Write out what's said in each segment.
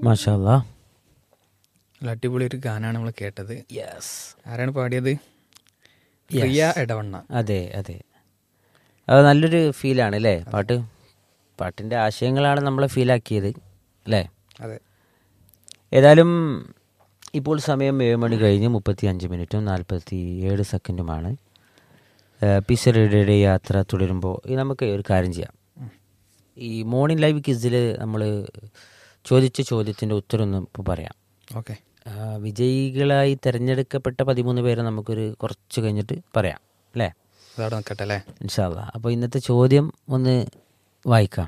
മാഷാല്ലാ നല്ല അടിപൊളി ഒരു ഗാനാണ് നമ്മൾ കേട്ടത് യെസ് ആരാണ് പാടിയത് പ്രിയ എടവണ്ണ അതെ അതെ അത് നല്ലൊരു ഫീലാണ് അല്ലേ പാട്ട് പാട്ടിൻ്റെ ആശയങ്ങളാണ് നമ്മളെ ഫീലാക്കിയത് അല്ലേ അതെ ഏതായാലും ഇപ്പോൾ സമയം ഏഴ് മണി കഴിഞ്ഞ് മുപ്പത്തി അഞ്ച് മിനിറ്റും നാൽപ്പത്തി ഏഴ് സെക്കൻഡുമാണ് പിസറയുടെ യാത്ര തുടരുമ്പോൾ ഈ നമുക്ക് ഒരു കാര്യം ചെയ്യാം ഈ മോർണിംഗ് ലൈവ് കിസിൽ നമ്മൾ ചോദിച്ച ചോദ്യത്തിൻ്റെ ഉത്തരമൊന്ന് ഇപ്പോൾ പറയാം ഓക്കെ ആ, വിജയികളായി തിരഞ്ഞെടുക്കപ്പെട്ട പതിമൂന്ന് പേരെ നമുക്കൊരു കുറച്ച് കഴിഞ്ഞിട്ട് പറയാം അല്ലേ അതവിടെ നിൽക്കട്ടെ അല്ലേ ഇൻഷാല്ല അപ്പോൾ ഇന്നത്തെ ചോദ്യം ഒന്ന് വായിക്കാം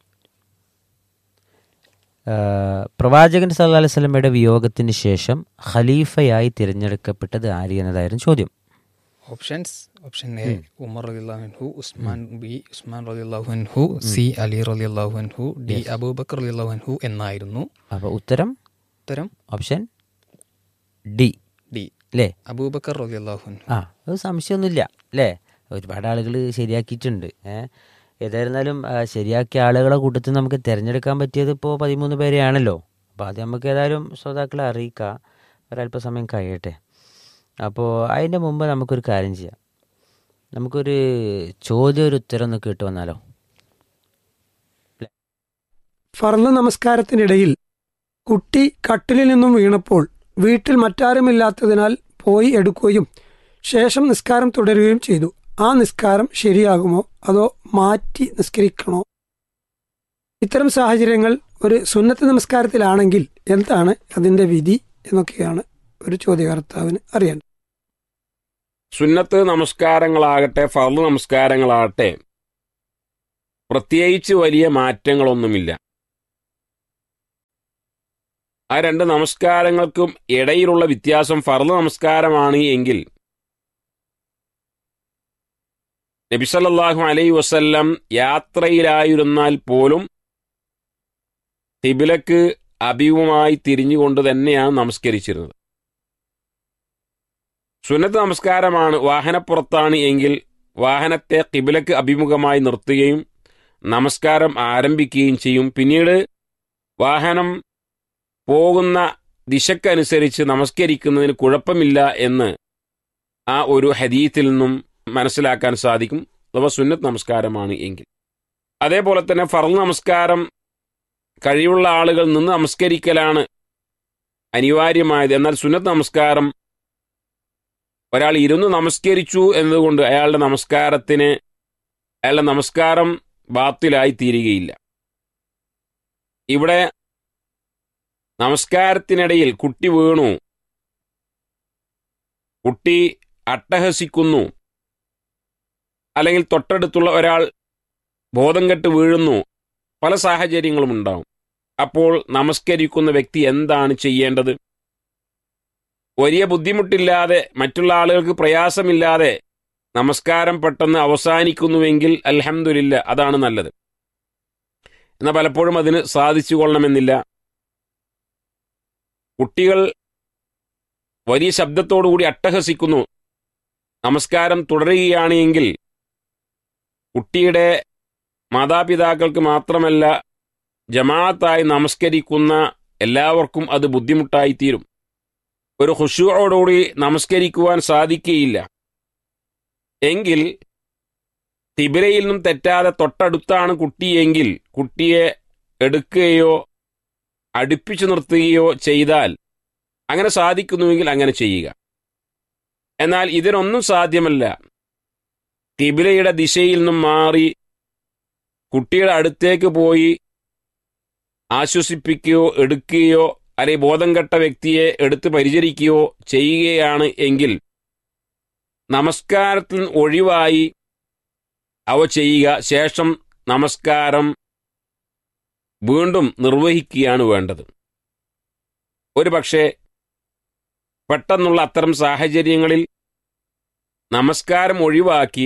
ആ, പ്രവാചകൻ സല്ലല്ലാഹു അലൈഹി വസല്ലമയുടെ വിയോഗത്തിന് ശേഷം ഖലീഫയായി തിരഞ്ഞെടുക്കപ്പെട്ടത് ആര് എന്നതായിരുന്നു ചോദ്യം ഓപ്ഷൻസ് ഓപ്ഷൻ എ ഉമർ റലിഹു ഉസ്മാൻ ബി ഉസ്മാൻ റലിഹു സി അലി റലിഹു ഡി അബൂബക്കർ റലിഹു എന്നായിരുന്നു അപ്പോൾ ഉത്തരം ഉത്തരം ഓപ്ഷൻ ഡി ഡി അല്ലേ അബൂബക്കർ റലിഹു ആ അത് സംശയമൊന്നുമില്ല അല്ലേ ഒരുപാട് ആളുകൾ ശരിയാക്കിയിട്ടുണ്ട് ഏഹ് ഏതായിരുന്നാലും ആ, ശരിയാക്കിയ ആളുകളെ കൂട്ടത്തിൽ നമുക്ക് തിരഞ്ഞെടുക്കാൻ പറ്റിയത് ഇപ്പോൾ പതിമൂന്ന് പേരെയാണല്ലോ അപ്പോൾ അത് നമുക്ക് ഏതായാലും ശ്രോതാക്കളെ അറിയിക്കാം ഒരല്പസമയം കഴിയട്ടെ അപ്പോൾ അതിൻ്റെ മുമ്പ് നമുക്കൊരു കാര്യം ചെയ്യാം നമുക്കൊരു ചോദ്യം ഒരു ഉത്തരം ഒന്ന് കേട്ട് വന്നാലോ ഫർള് നമസ്കാരത്തിനിടയിൽ കുട്ടി കട്ടിലിൽ നിന്നും വീണപ്പോൾ വീട്ടിൽ മറ്റാരുമില്ലാത്തതിനാൽ പോയി എടുക്കുകയും ശേഷം നിസ്കാരം തുടരുകയും ചെയ്തു ആ നിസ്കാരം ശരിയാകുമോ അതോ മാറ്റി നിസ്കരിക്കണോ ഇത്തരം സാഹചര്യങ്ങൾ ഒരു സുന്നത്ത് നമസ്കാരത്തിലാണെങ്കിൽ എന്താണ് അതിന്റെ വിധി എന്നൊക്കെയാണ് ഒരു ചോദ്യകർത്താവിന് അറിയേണ്ടത് സുന്നത്ത് നമസ്കാരങ്ങളാകട്ടെ ഫർദ് നമസ്കാരങ്ങളാകട്ടെ പ്രത്യേകിച്ച് വലിയ മാറ്റങ്ങളൊന്നുമില്ല ആ രണ്ട് നമസ്കാരങ്ങൾക്കും ഇടയിലുള്ള വ്യത്യാസം ഫർദ് നമസ്കാരമാണ് എങ്കിൽ നബിസല്ലാഹു അലൈ വസല്ലം യാത്രയിലായിരുന്നാൽ പോലും തിബിലക്ക് അഭിമുഖമായി തിരിഞ്ഞുകൊണ്ട് തന്നെയാണ് നമസ്കരിച്ചിരുന്നത് സുന്നത്ത് നമസ്കാരമാണ് വാഹനപ്പുറത്താണ് എങ്കിൽ വാഹനത്തെ കിബിലക്ക് അഭിമുഖമായി നിർത്തുകയും നമസ്കാരം ആരംഭിക്കുകയും ചെയ്യും പിന്നീട് വാഹനം പോകുന്ന ദിശക്കനുസരിച്ച് നമസ്കരിക്കുന്നതിന് കുഴപ്പമില്ല എന്ന് ആ ഒരു ഹദീത്തിൽ നിന്നും മനസ്സിലാക്കാൻ സാധിക്കും അഥവാ സുന്നത്ത് നമസ്കാരമാണ് എങ്കിൽ അതേപോലെ തന്നെ ഫർദ് നമസ്കാരം കഴിവുള്ള ആളുകൾ നിന്ന് നമസ്കരിക്കലാണ് അനിവാര്യമായത് എന്നാൽ സുന്നത്ത് നമസ്കാരം ഒരാൾ ഇരുന്ന് നമസ്കരിച്ചു എന്നതുകൊണ്ട് അയാളുടെ നമസ്കാരത്തിന് അയാളുടെ നമസ്കാരം ബാത്തിലായി തീരുകയില്ല ഇവിടെ നമസ്കാരത്തിനിടയിൽ കുട്ടി വീണു കുട്ടി അട്ടഹസിക്കുന്നു അല്ലെങ്കിൽ തൊട്ടടുത്തുള്ള ഒരാൾ ബോധം കെട്ട് വീഴുന്നു പല സാഹചര്യങ്ങളും ഉണ്ടാവും അപ്പോൾ നമസ്കരിക്കുന്ന വ്യക്തി എന്താണ് ചെയ്യേണ്ടത് വലിയ ബുദ്ധിമുട്ടില്ലാതെ മറ്റുള്ള ആളുകൾക്ക് പ്രയാസമില്ലാതെ നമസ്കാരം പെട്ടെന്ന് അവസാനിക്കുന്നുവെങ്കിൽ അൽഹംദുലില്ല അതാണ് നല്ലത് എന്നാൽ പലപ്പോഴും അതിന് സാധിച്ചു കൊള്ളണമെന്നില്ല കുട്ടികൾ വലിയ ശബ്ദത്തോടുകൂടി അട്ടഹസിക്കുന്നു നമസ്കാരം തുടരുകയാണ് എങ്കിൽ കുട്ടിയുടെ മാതാപിതാക്കൾക്ക് മാത്രമല്ല ജമാഅത്തായി നമസ്കരിക്കുന്ന എല്ലാവർക്കും അത് ബുദ്ധിമുട്ടായി തീരും ഒരു ഹുഷുവോടുകൂടി നമസ്കരിക്കുവാൻ സാധിക്കുകയില്ല എങ്കിൽ തിബിരയിൽ നിന്നും തെറ്റാതെ തൊട്ടടുത്താണ് കുട്ടിയെങ്കിൽ കുട്ടിയെ എടുക്കുകയോ അടുപ്പിച്ചു നിർത്തുകയോ ചെയ്താൽ അങ്ങനെ സാധിക്കുന്നുവെങ്കിൽ അങ്ങനെ ചെയ്യുക എന്നാൽ ഇതിനൊന്നും സാധ്യമല്ല കിബിലയുടെ ദിശയിൽ നിന്നും മാറി കുട്ടിയുടെ അടുത്തേക്ക് പോയി ആശ്വസിപ്പിക്കുകയോ എടുക്കുകയോ അല്ലെങ്കിൽ ബോധം കെട്ട വ്യക്തിയെ എടുത്ത് പരിചരിക്കുകയോ ചെയ്യുകയാണ് എങ്കിൽ നമസ്കാരത്തിൽ നിന്ന് ഒഴിവായി അവ ചെയ്യുക ശേഷം നമസ്കാരം വീണ്ടും നിർവഹിക്കുകയാണ് വേണ്ടത് ഒരു പക്ഷേ പെട്ടെന്നുള്ള അത്തരം സാഹചര്യങ്ങളിൽ നമസ്കാരം ഒഴിവാക്കി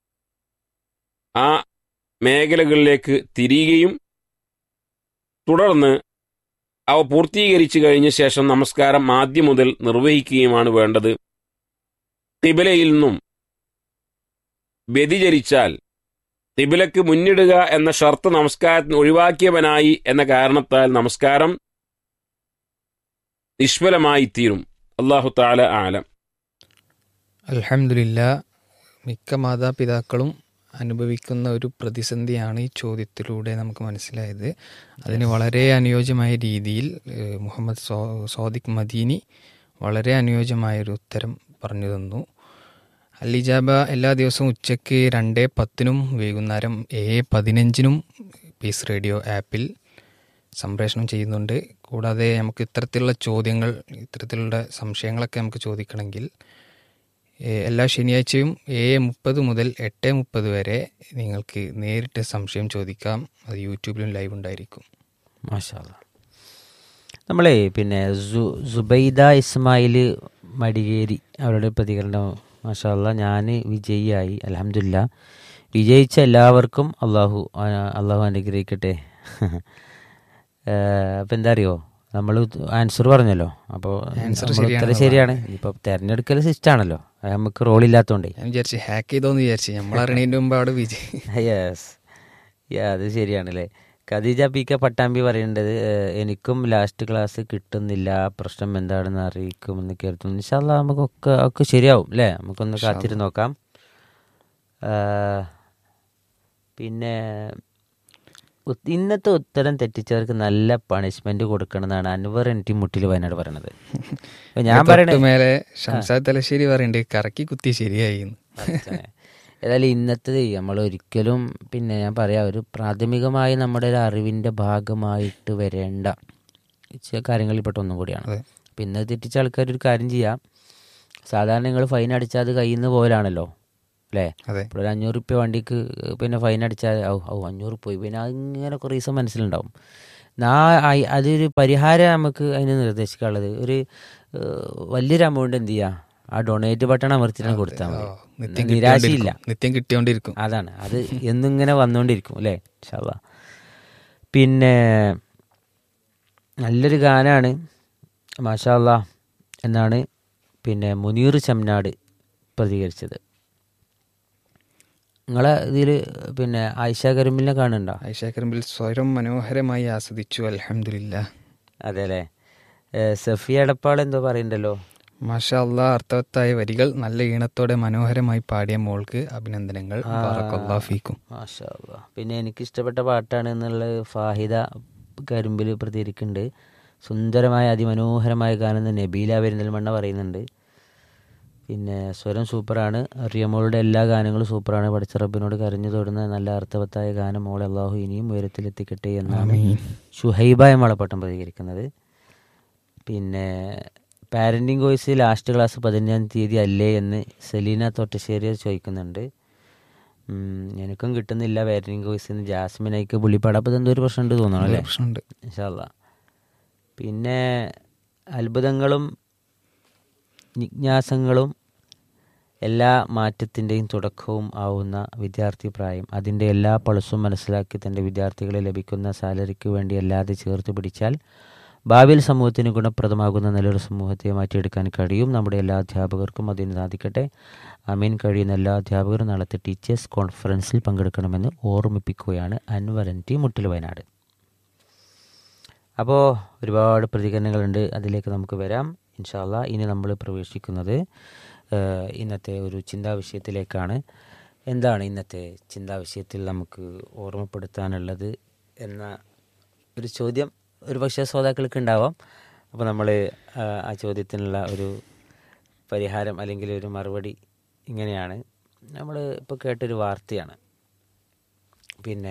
ആ മേഖലകളിലേക്ക് തിരിയുകയും തുടർന്ന് അവ പൂർത്തീകരിച്ചു കഴിഞ്ഞ ശേഷം നമസ്കാരം ആദ്യം മുതൽ നിർവഹിക്കുകയുമാണ് വേണ്ടത് തിബിലയിൽ നിന്നും വ്യതിചരിച്ചാൽ തിബിലക്ക് മുന്നിടുക എന്ന ഷർത്ത് നമസ്കാരത്തിന് ഒഴിവാക്കിയവനായി എന്ന കാരണത്താൽ നമസ്കാരം നിഷ്ഫലമായിത്തീരും അള്ളാഹു താല ആലം അൽഹംദുലില്ല മിക്ക മാതാപിതാക്കളും അനുഭവിക്കുന്ന ഒരു പ്രതിസന്ധിയാണ് ഈ ചോദ്യത്തിലൂടെ നമുക്ക് മനസ്സിലായത് അതിന് വളരെ അനുയോജ്യമായ രീതിയിൽ ഏഹ്, മുഹമ്മദ് സോ സോദിഖ് മദീനി വളരെ അനുയോജ്യമായ ഒരു ഉത്തരം പറഞ്ഞു തന്നു അലിജാബ എല്ലാ ദിവസവും ഉച്ചയ്ക്ക് രണ്ട് പത്തിനും വൈകുന്നേരം ഏഴ് പതിനഞ്ചിനും പീസ് റേഡിയോ ആപ്പിൽ സംപ്രേഷണം ചെയ്യുന്നുണ്ട് കൂടാതെ നമുക്ക് ഇത്തരത്തിലുള്ള ചോദ്യങ്ങൾ ഇത്തരത്തിലുള്ള സംശയങ്ങളൊക്കെ നമുക്ക് ചോദിക്കണമെങ്കിൽ ഏഹ് എല്ലാ ശനിയാഴ്ചയും ഏഴ് മുപ്പത് മുതൽ എട്ട് മുപ്പത് വരെ നിങ്ങൾക്ക് നേരിട്ട് സംശയം ചോദിക്കാം അത് യൂട്യൂബിലും ലൈവ് ഉണ്ടായിരിക്കും മാഷാല്ല നമ്മളെ പിന്നെ സു- സുബൈദ ഇസ്മായിൽ മടികേരി അവരുടെ പ്രതികരണം മാഷാല്ല ഞാൻ വിജയിയായി അലഹമില്ല വിജയിച്ച എല്ലാവർക്കും അള്ളാഹു ആ- അള്ളാഹു അനുഗ്രഹിക്കട്ടെ അപ്പം എന്താ അറിയോ നമ്മൾ ആൻസർ പറഞ്ഞല്ലോ അപ്പോൾ Answer ഉത്തരം ശരിയാണെന്ന് ശരിയാണ് ഇപ്പോൾ തിരഞ്ഞെടുക്കൽ സിസ്റ്റം ആണല്ലോ അത് നമുക്ക് റോളില്ലാത്തതുകൊണ്ടേ ഞാൻ വിചാരിച്ചു ഹാക്ക് ചെയ്തോന്ന് വിചാരിച്ചു നമ്മൾ അറിയണതിൻ്റെ മുമ്പ് അവിടെ വിജയ് യെസ് യാ അത് ശരിയാണല്ലേ ഖദീജ പി കെ പട്ടാമ്പി പറയേണ്ടത് ഏഹ്, എനിക്കും ലാസ്റ്റ് ക്ലാസ് കിട്ടുന്നില്ല പ്രശ്നം എന്താണെന്ന് അറിയിക്കുമെന്ന് കരുതുന്നു ഇൻഷാല്ല നമുക്കൊക്കെ ഒക്കെ ശരിയാവും അല്ലേ നമുക്കൊന്ന് കാത്തിരുന്ന് നോക്കാം ഏഹ്, പിന്നെ ഉത്- ഇന്നത്തെ ഉത്തരം തെറ്റിച്ചവർക്ക് നല്ല പണിഷ്മെന്റ് കൊടുക്കണമെന്നാണ് അൻവർ എൻ ടി മുട്ടിൽ വയനാട് പറയണത് അപ്പൊ ഞാൻ പറയണേ തൊട്ട് മേലെ ഷംസാദ് തലശ്ശേരി പറയണ്ടേ കറക്കി കുത്തി ശരിയായി എന്ന്. പടച്ചോനെ. ഏതായാലും ഇന്നത്തെ നമ്മൾ ഒരിക്കലും പിന്നെ ഞാൻ പറയാം ഒരു പ്രാഥമികമായി നമ്മുടെ ഒരു അറിവിന്റെ ഭാഗമായിട്ട് വരേണ്ട ചില കാര്യങ്ങളിൽപ്പെട്ട ഒന്നും കൂടിയാണ് അതെ. അപ്പം ഇന്നത് തെറ്റിച്ച ആൾക്കാർ ഒരു കാര്യം ചെയ്യാം സാധാരണ നിങ്ങൾ ഫൈൻ അടിച്ചാൽ അത് കയ്യിൽ നിന്ന് പോലാണല്ലോ അല്ലേ അതെ ഇപ്പോൾ ഒരു അഞ്ഞൂറ് റുപ്യ വണ്ടിക്ക് പിന്നെ ഫൈൻ അടിച്ചാൽ ഔ ഔ അഞ്ഞൂറ് പോയി പിന്നെ അങ്ങനെ കുറേ ദിവസം മനസ്സിലുണ്ടാവും നാ അയ്- അതൊരു പരിഹാരം നമുക്ക് അതിന് നിർദ്ദേശിക്കാനുള്ളത് ഒരു ഏഹ്, വലിയൊരു എമൗണ്ട് എന്ത് ചെയ്യുക ആ ഡൊണേറ്റ് ബട്ടൺ അമർത്തിട്ട് കൊടുത്താൽ ഓ, മതി നിത്യം നിരാശയില്ല കിട്ടിയോണ്ടിരിക്കും നിത്യം കിട്ടിയോണ്ടിരിക്കും അതാണ് അത് എന്നിങ്ങനെ വന്നുകൊണ്ടിരിക്കും അല്ലേ ഷാ പിന്നെ നല്ലൊരു ഗാനാണ് മാഷാല്ല എന്നാണ് പിന്നെ മുനീർ ചമ്നാട് പ്രതികരിച്ചത് നിങ്ങളെ ഇതിൽ പിന്നെ ആയിഷ കരിമ്പിലിനെ കാണുന്നുണ്ടോ ആയിഷ കരിമ്പിൽ സ്വരം മനോഹരമായി ആസ്വദിച്ചു അൽഹംദുലില്ല അതെ അല്ലേ ഏഹ് സഫിയ എടപ്പാൾ എന്തോ പറയുന്നുണ്ടല്ലോ മാഷാ അള്ളാ അർത്ഥവത്തായ വരികൾ നല്ല ഈണത്തോടെ മനോഹരമായി പാടിയ മോൾക്ക് അഭിനന്ദനങ്ങൾ ബാറക്കല്ലാഹു ഫീക്കും മാഷാ അല്ലാ. പിന്നെ എനിക്ക് ഇഷ്ടപ്പെട്ട പാട്ടാണ് എന്നുള്ളത് ഫാഹിദ കരിമ്പിൽ പ്രതികരിക്കുന്നുണ്ട് സുന്ദരമായ അതിമനോഹരമായ ഗാനം എന്ന് നബീല പെരിന്തൽമണ്ണ പറയുന്നുണ്ട് പിന്നെ സ്വരം സൂപ്പറാണ് റിയമോളുടെ എല്ലാ ഗാനങ്ങളും സൂപ്പറാണ് പഠിച്ച റബ്ബിനോട് കരഞ്ഞു തൊടുന്ന നല്ല അർത്ഥവത്തായ ഗാനം മോളെ അള്ളാഹു ഇനിയും ഉയരത്തിലെത്തിക്കട്ടെ എന്നാണ് ആമീൻ. ഷുഹൈബ എമ്മളപ്പട്ടം പ്രതികരിക്കുന്നത് പിന്നെ പാരൻറ്റിങ് കോഴ്സ് ലാസ്റ്റ് ക്ലാസ് പതിനഞ്ചാം തീയതി അല്ലേ എന്ന് സെലീന തോട്ടശ്ശേരി ചോദിക്കുന്നുണ്ട് ഉം, എനിക്കും കിട്ടുന്നില്ല പാരൻറ്റിങ് കോഴ്സ് എന്ന് ജാസ്മിനൈക്ക് പുള്ളിപ്പാട് അപ്പോൾ ഇതെന്തോ ഒരു പ്രശ്നമുണ്ട് തോന്നണം അല്ലേ പ്രശ്നമുണ്ട് ഇൻഷാല്ല പിന്നെ അത്ഭുതങ്ങളും ജിജ്ഞാസങ്ങളും എല്ലാ മാറ്റത്തിൻ്റെയും തുടക്കവും ആവുന്ന വിദ്യാർത്ഥി പ്രായം അതിൻ്റെ എല്ലാ പൾസും മനസ്സിലാക്കി തൻ്റെ വിദ്യാർത്ഥികളെ ലഭിക്കുന്ന സാലറിക്ക് വേണ്ടി അല്ലാതെ ചേർത്ത് പിടിച്ചാൽ ഭാവിയിൽ സമൂഹത്തിന് ഗുണപ്രദമാകുന്ന നല്ലൊരു സമൂഹത്തെ മാറ്റിയെടുക്കാൻ കഴിയും നമ്മുടെ എല്ലാ അധ്യാപകർക്കും അതിന് സാധിക്കട്ടെ അമീൻ കഴിയുന്ന എല്ലാ അധ്യാപകരും നാളത്തെ ടീച്ചേഴ്സ് കോൺഫറൻസിൽ പങ്കെടുക്കണമെന്ന് ഓർമ്മിപ്പിക്കുകയാണ് അൻവരൻ ടി മുട്ടിൽ വയനാട് അപ്പോൾ ഒരുപാട് പ്രതികരണങ്ങളുണ്ട് അതിലേക്ക് നമുക്ക് വരാം ഇൻഷാല്ല ഇനി നമ്മൾ പ്രവേശിക്കുന്നത് ഏഹ്, ഇന്നത്തെ ഒരു ചിന്താ വിഷയത്തിലേക്കാണ് എന്താണ് ഇന്നത്തെ ചിന്താ വിഷയത്തിൽ നമുക്ക് ഓർമ്മപ്പെടുത്താനുള്ളത് എന്ന ഒരു ചോദ്യം ഒരു പക്ഷേ ശ്രോതാക്കൾക്ക് ഉണ്ടാവാം അപ്പോൾ നമ്മൾ ആ ചോദ്യത്തിനുള്ള ഒരു പരിഹാരം അല്ലെങ്കിൽ ഒരു മറുപടി ഇങ്ങനെയാണ് നമ്മൾ ഇപ്പോൾ കേട്ടൊരു വാർത്തയാണ് പിന്നെ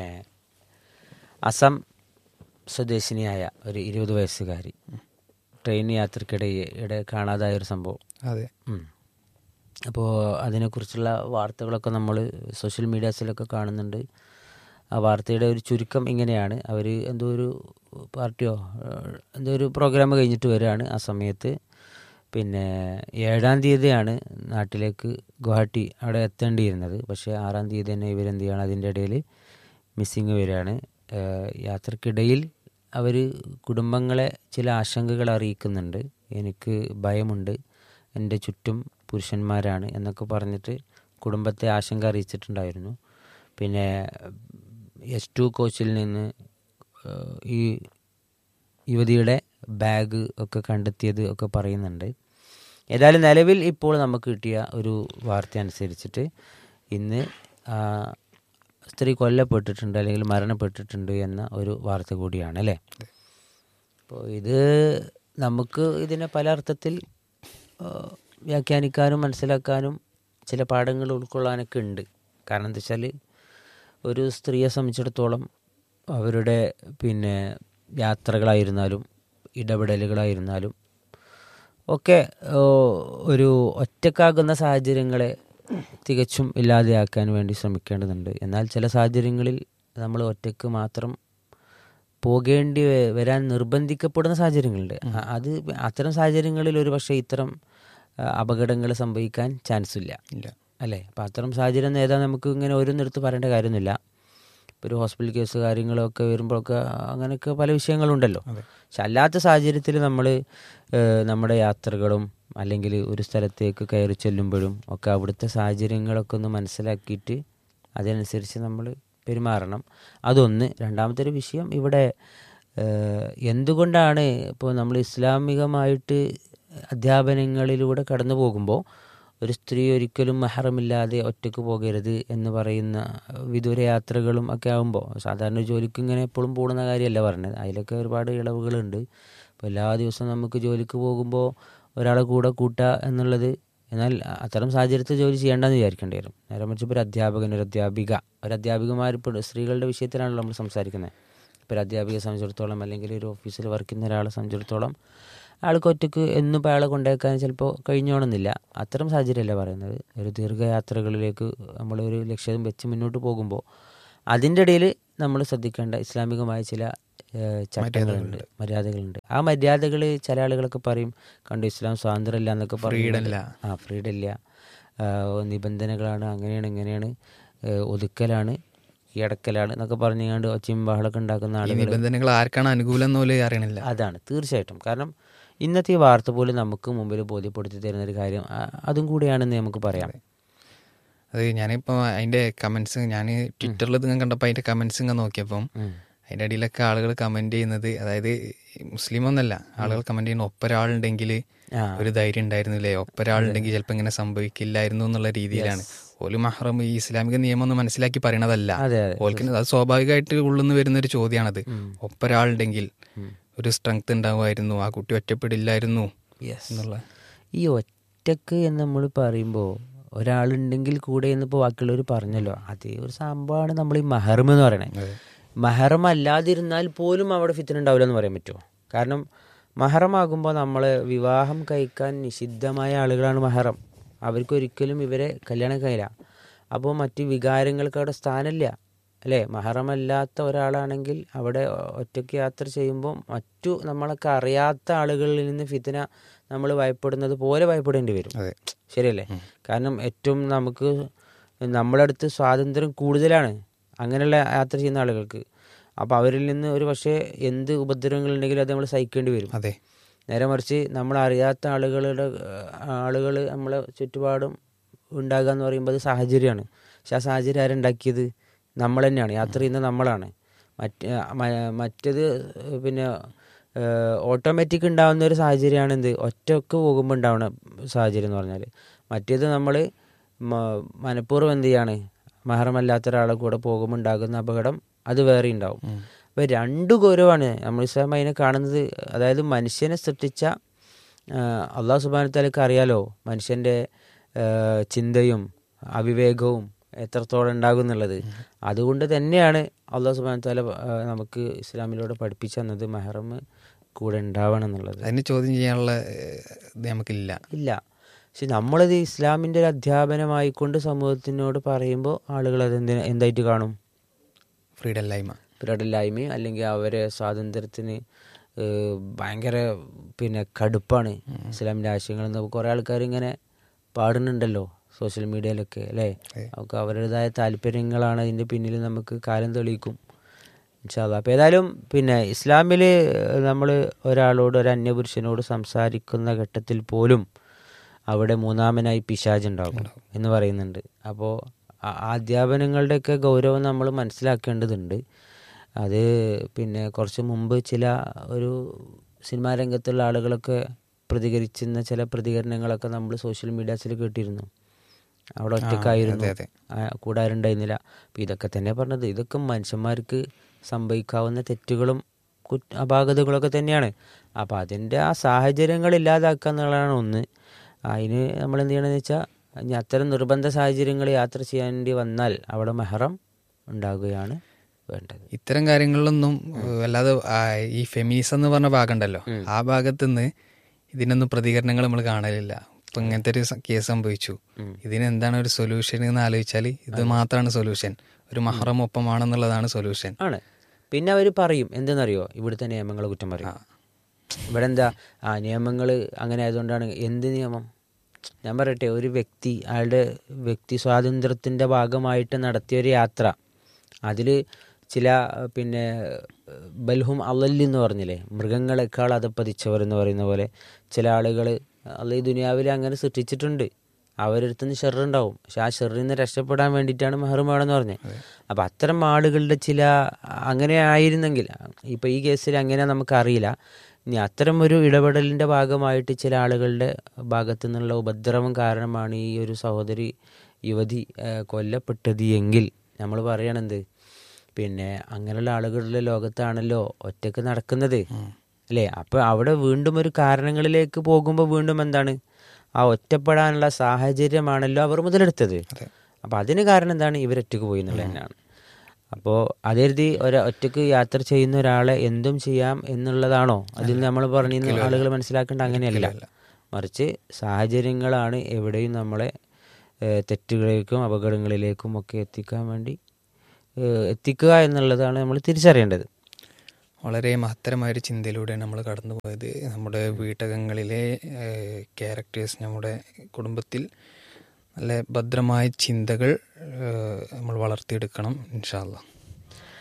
അസം സ്വദേശിനിയായ ഒരു ഇരുപത് വയസ്സുകാരി ട്രെയിൻ യാത്രക്കിടെ കാണാതായ ഒരു സംഭവം അതെ അപ്പോൾ അതിനെക്കുറിച്ചുള്ള വാർത്തകളൊക്കെ നമ്മൾ സോഷ്യൽ മീഡിയാസിലൊക്കെ കാണുന്നുണ്ട് ആ വാർത്തയുടെ ഒരു ചുരുക്കം ഇങ്ങനെയാണ് അവർ എന്തോ ഒരു പാർട്ടിയോ ഏഹ്, എന്തോ ഒരു പ്രോഗ്രാം കഴിഞ്ഞിട്ട് വരികയാണ് ആ സമയത്ത് പിന്നെ ഏഴാം തീയതിയാണ് നാട്ടിലേക്ക് ഗുവാഹട്ടി അവിടെ എത്തേണ്ടിയിരുന്നത് പക്ഷേ ആറാം തീയതി തന്നെ ഇവരെന്ത് ചെയ്യണം അതിൻ്റെ ഇടയിൽ മിസ്സിങ് വരികയാണ് ഏഹ്, യാത്രക്കിടയിൽ അവർ കുടുംബങ്ങളെ ചില ആശങ്കകൾ അറിയിക്കുന്നുണ്ട് എനിക്ക് ഭയമുണ്ട് എൻ്റെ ചുറ്റും പുരുഷന്മാരാണ് എന്നൊക്കെ പറഞ്ഞിട്ട് കുടുംബത്തെ ആശങ്ക അറിയിച്ചിട്ടുണ്ടായിരുന്നു പിന്നെ എസ് ടു കോച്ചിൽ നിന്ന് ഏഹ്, ഈ യുവതിയുടെ ബാഗ് ഒക്കെ കണ്ടെത്തിയത് ഒക്കെ പറയുന്നുണ്ട് ഏതായാലും നിലവിൽ ഇപ്പോൾ നമുക്ക് കിട്ടിയ ഒരു വാർത്ത അനുസരിച്ചിട്ട് ഇന്ന് ആ, സ്ത്രീ കൊല്ലപ്പെട്ടിട്ടുണ്ട് അല്ലെങ്കിൽ മരണപ്പെട്ടിട്ടുണ്ട് എന്ന ഒരു വാർത്ത കൂടിയാണ് അല്ലേ അപ്പോൾ ഇത് നമുക്ക് ഇതിനെ പല അർത്ഥത്തിൽ ആ, വ്യാഖ്യാനിക്കാനും മനസ്സിലാക്കാനും ചില പാഠങ്ങൾ ഉൾക്കൊള്ളാനൊക്കെ ഉണ്ട് കാരണം എന്താ വെച്ചാൽ ഒരു സ്ത്രീയെ സംബന്ധിച്ചിടത്തോളം അവരുടെ പിന്നെ യാത്രകളായിരുന്നാലും ഇടപെടലുകളായിരുന്നാലും ഒക്കെ ഓ, ഒരു ഒറ്റക്കാകുന്ന സാഹചര്യങ്ങളെ തികച്ചും ഇല്ലാതെയാക്കാൻ വേണ്ടി ശ്രമിക്കേണ്ടതുണ്ട് എന്നാൽ ചില സാഹചര്യങ്ങളിൽ നമ്മൾ ഒറ്റക്ക് മാത്രം പോകേണ്ടി വ- വരാൻ നിർബന്ധിക്കപ്പെടുന്ന സാഹചര്യങ്ങളുണ്ട് അ- അത് അത്തരം സാഹചര്യങ്ങളിൽ ഒരു പക്ഷേ ഇത്തരം അപകടങ്ങൾ സംഭവിക്കാൻ ചാൻസ് ഇല്ല ഇല്ല അല്ലേ അപ്പം അത്തരം സാഹചര്യം ഏതാ നമുക്ക് ഇങ്ങനെ ഓരോന്നെടുത്ത് പറയേണ്ട കാര്യമൊന്നുമില്ല ഇപ്പോൾ ഒരു ഹോസ്പിറ്റൽ കേസ് കാര്യങ്ങളൊക്കെ വരുമ്പോഴൊക്കെ അങ്ങനെയൊക്കെ പല വിഷയങ്ങളുണ്ടല്ലോ പക്ഷെ അല്ലാത്ത സാഹചര്യത്തിൽ നമ്മൾ നമ്മുടെ യാത്രകളും അല്ലെങ്കിൽ ഒരു സ്ഥലത്തേക്ക് കയറി ചെല്ലുമ്പോഴും ഒക്കെ അവിടുത്തെ സാഹചര്യങ്ങളൊക്കെ ഒന്ന് മനസ്സിലാക്കിയിട്ട് അതിനനുസരിച്ച് നമ്മൾ പെരുമാറണം അതൊന്ന് രണ്ടാമത്തെ ഒരു വിഷയം ഇവിടെ ഏഹ്, എന്തുകൊണ്ടാണ് ഇപ്പോൾ നമ്മൾ ഇസ്ലാമികമായിട്ട് അധ്യാപനങ്ങളിലൂടെ കടന്നു പോകുമ്പോൾ ഒരു സ്ത്രീ ഒരിക്കലും മഹറമില്ലാതെ ഒറ്റയ്ക്ക് പോകരുത് എന്ന് പറയുന്ന വിദൂര യാത്രകളും ഒക്കെ ആകുമ്പോൾ സാധാരണ ജോലിക്ക് ഇങ്ങനെ എപ്പോഴും പോകുന്ന കാര്യമല്ല പറഞ്ഞത് അതിലൊക്കെ ഒരുപാട് ഇളവുകളുണ്ട് അപ്പോൾ എല്ലാ ദിവസവും നമുക്ക് ജോലിക്ക് പോകുമ്പോൾ ഒരാളെ കൂടെ കൂട്ടുക എന്നുള്ളത് എന്നാൽ അത്തരം സാഹചര്യത്തിൽ ജോലി ചെയ്യേണ്ടെന്ന് വിചാരിക്കേണ്ടി വരും നേരെ മറിച്ച് ഇപ്പോൾ ഒരു അധ്യാപകൻ ഒരു അധ്യാപിക ഒരു അധ്യാപികമാർ ഇപ്പോൾ സ്ത്രീകളുടെ വിഷയത്തിലാണല്ലോ നമ്മൾ സംസാരിക്കുന്നത് ഇപ്പോൾ ഒരു അധ്യാപികയെ സംബന്ധിച്ചിടത്തോളം അല്ലെങ്കിൽ ഒരു ഓഫീസിൽ വർക്ക് ചെയ്യുന്ന ഒരാളെ സംബന്ധിച്ചിടത്തോളം ആൾക്ക് ഒറ്റയ്ക്ക് എന്നും ഇപ്പോൾ അയാളെ കൊണ്ടുവയ്ക്കാൻ ചിലപ്പോൾ കഴിഞ്ഞോണമെന്നില്ല അത്തരം സാഹചര്യമല്ല പറയുന്നത് ഒരു ദീർഘയാത്രകളിലേക്ക് നമ്മൾ ഒരു ലക്ഷ്യം വെച്ച് മുന്നോട്ട് പോകുമ്പോൾ അതിൻ്റെ ഇടയിൽ നമ്മൾ ശ്രദ്ധിക്കേണ്ട ഇസ്ലാമികമായ ചില ഏഹ്, ചട്ടങ്ങളുണ്ട് മര്യാദകളുണ്ട് ആ മര്യാദകൾ ചില ആളുകളൊക്കെ പറയും കണ്ടു ഇസ്ലാം സ്വാതന്ത്ര്യമല്ല എന്നൊക്കെ Freedom ഇല്ല. ആ ഫ്രീഡം ഇല്ല ആ, നിബന്ധനകളാണ് അങ്ങനെയാണ് ഇങ്ങനെയാണ് ഏഹ്, ഒതുക്കലാണ് കീഴടക്കലാണ് എന്നൊക്കെ പറഞ്ഞുകൊണ്ട് ഒച്ചയും ബഹളമൊക്കെ ഉണ്ടാക്കുന്ന ഈ ആളുകൾ നിബന്ധനകൾ ആർക്കാണ് അനുകൂലം എന്ന് പോലും അറിയണില്ല അതാണ് തീർച്ചയായിട്ടും കാരണം ഇന്നത്തെ ഈ വാർത്ത പോലും നമുക്ക് മുമ്പിൽ ബോധ്യപ്പെടുത്തി തരുന്ന ഒരു കാര്യം ആ- അതും കൂടിയാണെന്ന് നമുക്ക് പറയാം അത് ഞാനിപ്പോൾ അതിൻ്റെ കമൻസ് ഞാൻ ട്വിറ്ററിൽ ഇത് കണ്ടപ്പോൾ അതിൻ്റെ കമൻസ് ഇങ്ങനെ നോക്കിയപ്പം ഉം. അതിൻ്റെ അടിയിലൊക്കെ ആളുകൾ കമൻറ്റ് ചെയ്യുന്നത് അതായത് മുസ്ലിം ഒന്നല്ല ആളുകൾ കമൻറ്റ് ചെയ്യുന്ന ഒപ്പൊരാളുണ്ടെങ്കിൽ ആ. ഒരു ധൈര്യം ഉണ്ടായിരുന്നില്ലേ ഒപ്പൊരാളുണ്ടെങ്കിൽ ചിലപ്പോൾ ഇങ്ങനെ സംഭവിക്കില്ലായിരുന്നു എന്നുള്ള രീതിയിലാണ് ഓല് മഹ്റം ഈ ഇസ്ലാമിക നിയമം ഒന്ന് മനസ്സിലാക്കി പറയണതല്ല അതെ അതെ ഓൽക്ക് അത് സ്വാഭാവികമായിട്ട് ഉള്ളുന്ന് വരുന്ന ഒരു ചോദ്യമാണത് ഒപ്പൊരാളുണ്ടെങ്കിൽ ഒരു സ്ട്രെങ്ത് ഉണ്ടാവുമായിരുന്നു ആ കുട്ടി ഒറ്റപ്പെടില്ലായിരുന്നു യെസ് എന്നുള്ള ഈ ഒറ്റക്ക് എന്ന് നമ്മൾ പറയുമ്പോൾ ഒരാളുണ്ടെങ്കിൽ കൂടെ എന്നിപ്പോൾ ബാക്കിയുള്ളവർ പറഞ്ഞല്ലോ അതേ ഒരു സംഭവമാണ് നമ്മൾ ഈ മഹർമ് എന്ന് പറയണത് മഹറം അല്ലാതിരുന്നാൽ പോലും അവിടെ ഫിത്തന ഉണ്ടാവില്ല എന്ന് പറയാൻ പറ്റുമോ കാരണം മഹറമാകുമ്പോൾ നമ്മൾ വിവാഹം കഴിക്കാൻ നിഷിദ്ധമായ ആളുകളാണ് മഹറം അവർക്കൊരിക്കലും ഇവരെ കല്യാണം കഴിയില്ല അപ്പോൾ മറ്റ് വികാരങ്ങൾക്ക് അവിടെ സ്ഥാനമില്ല അല്ലേ മഹറമല്ലാത്ത ഒരാളാണെങ്കിൽ അവിടെ ഒറ്റയ്ക്ക് യാത്ര ചെയ്യുമ്പോൾ മറ്റു നമ്മളൊക്കെ അറിയാത്ത ആളുകളിൽ നിന്ന് ഫിത്തന നമ്മൾ ഭയപ്പെടുന്നത് പോലെ ഭയപ്പെടേണ്ടി വരും അതെ ശരിയല്ലേ കാരണം ഏറ്റവും നമുക്ക് നമ്മുടെ അടുത്ത് സ്വാതന്ത്ര്യം കൂടുതലാണ് അങ്ങനെയുള്ള യാത്ര ചെയ്യുന്ന ആളുകൾക്ക് അപ്പോൾ അവരിൽ നിന്ന് ഒരു പക്ഷേ എന്ത് ഉപദ്രവങ്ങളുണ്ടെങ്കിലും അത് നമ്മൾ സഹിക്കേണ്ടി വരും അതെ നേരെ മറിച്ച് നമ്മൾ അറിയാത്ത ആളുകളുടെ ആളുകൾ നമ്മളെ ചുറ്റുപാടും ഉണ്ടാകുക എന്ന് പറയുമ്പോൾ അത് സാഹചര്യമാണ് പക്ഷെ ആ സാഹചര്യം ആരുണ്ടാക്കിയത് നമ്മൾ തന്നെയാണ് യാത്ര ചെയ്യുന്ന നമ്മളാണ് മറ്റ് മ- മറ്റത് പിന്നെ ഓട്ടോമാറ്റിക് ഉണ്ടാകുന്ന ഒരു സാഹചര്യമാണ് എന്ത് ഒറ്റക്ക് പോകുമ്പോൾ ഉണ്ടാവുന്ന സാഹചര്യം എന്ന് പറഞ്ഞാൽ മറ്റേത് നമ്മൾ മനഃപൂർവ്വം എന്ത് ചെയ്യാണ് മഹറമല്ലാത്ത ഒരാളെ കൂടെ പോകുമ്പോൾ ഉണ്ടാകുന്ന അപകടം അത് വേറെ ഉണ്ടാവും അപ്പോൾ രണ്ടു ഗൗരവമാണ് നമ്മൾ ഇസ്ലാം അതിനെ കാണുന്നത് അതായത് മനുഷ്യനെ സൃഷ്ടിച്ച അള്ളാഹു സുബാനത്താലേക്ക് അറിയാലോ മനുഷ്യൻ്റെ ചിന്തയും അവിവേകവും എത്രത്തോളം ഉണ്ടാകും എന്നുള്ളത് അതുകൊണ്ട് തന്നെയാണ് അള്ളാഹു സുബാനത്താല നമുക്ക് ഇസ്ലാമിലൂടെ പഠിപ്പിച്ചു തന്നത് മെഹറം കൂടെ ഉണ്ടാവണം എന്നുള്ളത് അതിന് ചോദ്യം ചെയ്യാനുള്ള ഏഹ്, ഇത് നമുക്കില്ല ഇല്ല പക്ഷെ നമ്മളത് ഇസ്ലാമിൻ്റെ ഒരു അധ്യാപനമായിക്കൊണ്ട് സമൂഹത്തിനോട് പറയുമ്പോൾ ആളുകൾ അത് എന്തിനാ എന്തായിട്ട് കാണും ഫ്രീഡം ഇല്ലായ്മ പിരടില്ലായ്മയും അല്ലെങ്കിൽ അവരെ സ്വാതന്ത്ര്യത്തിന് ഏഹ്, ഭയങ്കര പിന്നെ കടുപ്പാണ് ഇസ്ലാമിൻ്റെ ആശയങ്ങൾ എന്ന് കുറേ ആൾക്കാർ ഇങ്ങനെ പാടുന്നുണ്ടല്ലോ സോഷ്യൽ മീഡിയയിലൊക്കെ അല്ലേ അവർക്ക് അവരുടേതായ താല്പര്യങ്ങളാണ് അതിൻ്റെ പിന്നിൽ നമുക്ക് കാലം തെളിയിക്കും ഇൻഷാല്ല അപ്പോൾ ഏതായാലും പിന്നെ ഇസ്ലാമിൽ നമ്മൾ ഒരാളോട് ഒരു അന്യപുരുഷനോട് സംസാരിക്കുന്ന ഘട്ടത്തിൽ പോലും അവിടെ മൂന്നാമനായി പിശാജ് ഉണ്ടാകും എന്ന് പറയുന്നുണ്ട് അപ്പോൾ ആ അധ്യാപനങ്ങളുടെയൊക്കെ ഗൗരവം നമ്മൾ മനസ്സിലാക്കേണ്ടതുണ്ട് അത് പിന്നെ കുറച്ച് മുമ്പ് ചില ഒരു സിനിമാ രംഗത്തുള്ള ആളുകളൊക്കെ പ്രതികരിച്ചിരുന്ന ചില പ്രതികരണങ്ങളൊക്കെ നമ്മൾ സോഷ്യൽ മീഡിയാസിൽ കേട്ടിരുന്നു അവിടെ ഒറ്റക്കായിരുന്നു അതെ, അതെ. ആ, കൂടെ ആരുണ്ടായിരുന്നില്ല അപ്പം ഇതൊക്കെ തന്നെ പറഞ്ഞത് ഇതൊക്കെ മനുഷ്യന്മാർക്ക് സംഭവിക്കാവുന്ന തെറ്റുകളും കുറ്റ അപാകതകളൊക്കെ തന്നെയാണ് അപ്പം അതിൻ്റെ ആ സാഹചര്യങ്ങൾ ഇല്ലാതാക്കുക എന്നുള്ളതാണ് ഒന്ന് അതിന് നമ്മൾ എന്ത് ചെയ്യണമെന്ന് വെച്ചാൽ ഇനി അത്തരം നിർബന്ധ സാഹചര്യങ്ങൾ യാത്ര ചെയ്യേണ്ടി വന്നാൽ അവിടെ മെഹറം ഉണ്ടാകുകയാണ് വേണ്ടത് ഇത്തരം കാര്യങ്ങളിലൊന്നും ഏഹ്, വല്ലാതെ ആ, ഈ ഫെമിനിസം എന്ന് പറഞ്ഞ ഭാഗം ഉണ്ടല്ലോ ആ ഭാഗത്തുനിന്ന് ഇതിനൊന്നും പ്രതികരണങ്ങൾ നമ്മൾ കാണലില്ല ഇപ്പൊ ഇങ്ങനത്തെ ഒരു സ- കേസ് സംഭവിച്ചു ഇതിന് എന്താണ് ഒരു സൊല്യൂഷൻ എന്ന് ആലോചിച്ചാൽ ഇത് മാത്രമാണ് സൊല്യൂഷൻ ഒരു മഹറം ഒപ്പമാണെന്നുള്ളതാണ് സൊല്യൂഷൻ ആണ് പിന്നെ അവർ പറയും എന്തെന്നറിയോ ഇവിടുത്തെ നിയമങ്ങൾ കുറ്റം പറയും ഇവിടെ എന്താ ആ നിയമങ്ങൾ അങ്ങനെ ആയതുകൊണ്ടാണ് എന്ത് നിയമം ഞാൻ പറയട്ടെ ഒരു വ്യക്തി അയാളുടെ വ്യക്തി സ്വാതന്ത്ര്യത്തിൻ്റെ ഭാഗമായിട്ട് നടത്തിയ ഒരു യാത്ര അതിൽ ചില പിന്നെ ബൽഹും അല്ലല്ലി എന്ന് പറഞ്ഞില്ലേ മൃഗങ്ങളെക്കാൾ അതപ്പതിച്ചവർ എന്ന് പറയുന്ന പോലെ ചില ആളുകൾ അല്ല ഈ ദുനിയാവിൽ അങ്ങനെ സൃഷ്ടിച്ചിട്ടുണ്ട് അവരടുത്ത് നിന്ന് ഷെറുണ്ടാവും പക്ഷെ ആ ഷെറിൽ നിന്ന് രക്ഷപ്പെടാൻ വേണ്ടിയിട്ടാണ് മെഹറും വേണമെന്ന് പറഞ്ഞത് അപ്പം അത്തരം ആളുകളുടെ ചില അങ്ങനെ ആയിരുന്നെങ്കിൽ ഇപ്പം ഈ കേസിൽ അങ്ങനെ നമുക്കറിയില്ല ഇനി അത്തരം ഒരു ഇടപെടലിൻ്റെ ഭാഗമായിട്ട് ചില ആളുകളുടെ ഭാഗത്തു നിന്നുള്ള ഉപദ്രവം കാരണമാണ് ഈ ഒരു സഹോദരി യുവതി ആ, കൊല്ലപ്പെട്ടത് എങ്കിൽ നമ്മൾ പറയണെന്ത് പിന്നെ അങ്ങനെയുള്ള ആളുകളുടെ ലോകത്താണല്ലോ ഒറ്റക്ക് നടക്കുന്നത് അല്ലേ അപ്പോൾ അവിടെ വീണ്ടും ഒരു കാരണങ്ങളിലേക്ക് പോകുമ്പോൾ വീണ്ടും എന്താണ് ആ ഒറ്റപ്പെടാനുള്ള സാഹചര്യമാണല്ലോ അവർ മുതലെടുത്തത് അപ്പോൾ അതിന് കാരണം എന്താണ് ഇവരൊറ്റക്ക് പോയി എന്നുള്ളത് തന്നെയാണ് അപ്പോൾ അതെഴുതി ഒരു ഒറ്റക്ക് യാത്ര ചെയ്യുന്ന ഒരാളെ എന്തും ചെയ്യാം എന്നുള്ളതാണോ അതിൽ നമ്മൾ പറഞ്ഞിരുന്ന ആളുകൾ മനസ്സിലാക്കേണ്ട അങ്ങനെയല്ല മറിച്ച് സാഹചര്യങ്ങളാണ് എവിടെയും നമ്മളെ ഏഹ്, തെറ്റുകളിലേക്കും അപകടങ്ങളിലേക്കും ഒക്കെ എത്തിക്കാൻ വേണ്ടി ഏഹ്, എത്തിക്കുക എന്നുള്ളതാണ് നമ്മൾ തിരിച്ചറിയേണ്ടത് വളരെ മഹത്തരമായൊരു ചിന്തയിലൂടെയാണ് നമ്മൾ കടന്നുപോയത് നമ്മുടെ വീട്ടകങ്ങളിലെ ക്യാരക്ടേഴ്സ് നമ്മുടെ കുടുംബത്തിൽ നല്ല ഭദ്രമായ ചിന്തകൾ ഏഹ്, നമ്മൾ വളർത്തിയെടുക്കണം ഇൻഷാല്ല